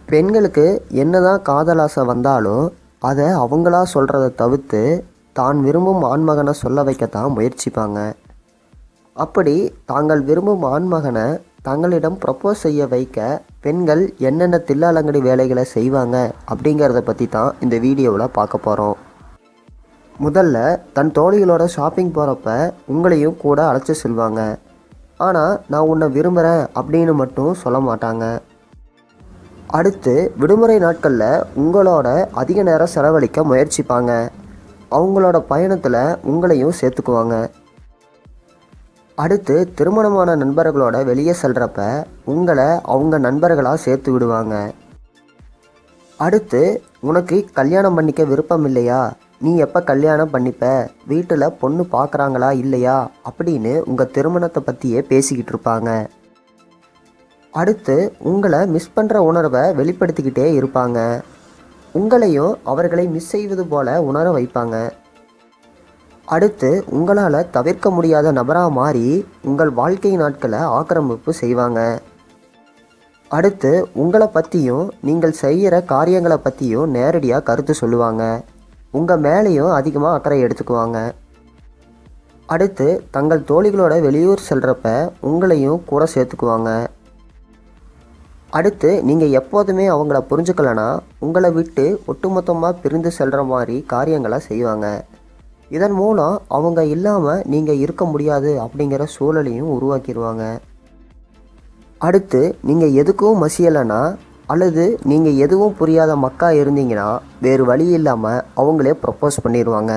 பெண்களுக்கு என்னதான் காதல் ஆசை வந்தாலும் அதை அவங்களா சொல்கிறத தவிர்த்து தான் விரும்பும் ஆண்மகனை சொல்ல வைக்கத்தான் முயற்சிப்பாங்க அப்படி தாங்கள் விரும்பும் ஆண்மகனை தங்களிடம் ப்ரப்போஸ் செய்ய வைக்க பெண்கள் என்னென்ன தில்லாலங்கடி வேலைகளை செய்வாங்க அப்படிங்கிறத பற்றி தான் இந்த வீடியோவில் பார்க்க போகிறோம் முதல்ல தன் தோழிகளோட ஷாப்பிங் போகிறப்ப உங்களையும் கூட அழைச்சி செல்வாங்க ஆனால் நான் உன்னை விரும்புகிறேன் அப்படின்னு மட்டும் சொல்ல மாட்டாங்க அடுத்து விடுமுறை நாட்களில் உங்களோட அதிக நேரம் செலவழிக்க முயற்சிப்பாங்க அவங்களோட பயணத்தில் உங்களையும் சேர்த்துக்குவாங்க அடுத்து திருமணமான நண்பர்களோட வெளியே செல்கிறப்ப உங்களை அவங்க நண்பர்களாக சேர்த்து விடுவாங்க அடுத்து உனக்கு கல்யாணம் பண்ணிக்க விருப்பம் இல்லையா நீ எப்போ கல்யாணம் பண்ணிப்ப வீட்டில் பொண்ணு பார்க்குறாங்களா இல்லையா அப்படின்னு உங்கள் திருமணத்தை பற்றியே பேசிக்கிட்டு இருப்பாங்க அடுத்து உங்களை மிஸ் பண்ணுற உணர்வை வெளிப்படுத்திக்கிட்டே இருப்பாங்க உங்களையும் அவர்களை மிஸ் செய்வது போல உணர வைப்பாங்க அடுத்து உங்களால் தவிர்க்க முடியாத நபராக மாறி உங்கள் வாழ்க்கை நாட்களை ஆக்கிரமிப்பு செய்வாங்க அடுத்து உங்களை பற்றியும் நீங்கள் செய்கிற காரியங்களை பற்றியும் நேரடியாக கருத்து சொல்லுவாங்க உங்கள் மேலேயும் அதிகமாக அக்கறை எடுத்துக்குவாங்க அடுத்து தங்கள் தோழிகளோட வெளியூர் செல்கிறப்ப உங்களையும் கூட சேர்த்துக்குவாங்க அடுத்து நீங்கள் எப்போதுமே அவங்கள புரிஞ்சுக்கலனா உங்களை விட்டு ஒட்டுமொத்தமாக பிரிந்து செல்கிற மாதிரி காரியங்களை செய்வாங்க இதன் மூலம் அவங்க இல்லாமல் நீங்கள் இருக்க முடியாது அப்படிங்கிற சூழலையும் உருவாக்கிடுவாங்க அடுத்து நீங்கள் எதுக்கும் மசியலைன்னா அல்லது நீங்கள் எதுவும் புரியாத மக்கா இருந்தீங்கன்னா வேறு வழி இல்லாமல் அவங்களே ப்ரப்போஸ் பண்ணிடுவாங்க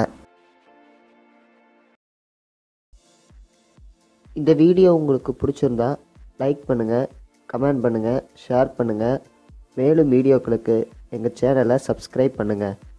இந்த வீடியோ உங்களுக்கு பிடிச்சிருந்தா லைக் பண்ணுங்கள் கமெண்ட் பண்ணுங்கள் ஷேர் பண்ணுங்கள் மேலும் வீடியோக்களுக்கு எங்கள் சேனலை சப்ஸ்கிரைப் பண்ணுங்கள்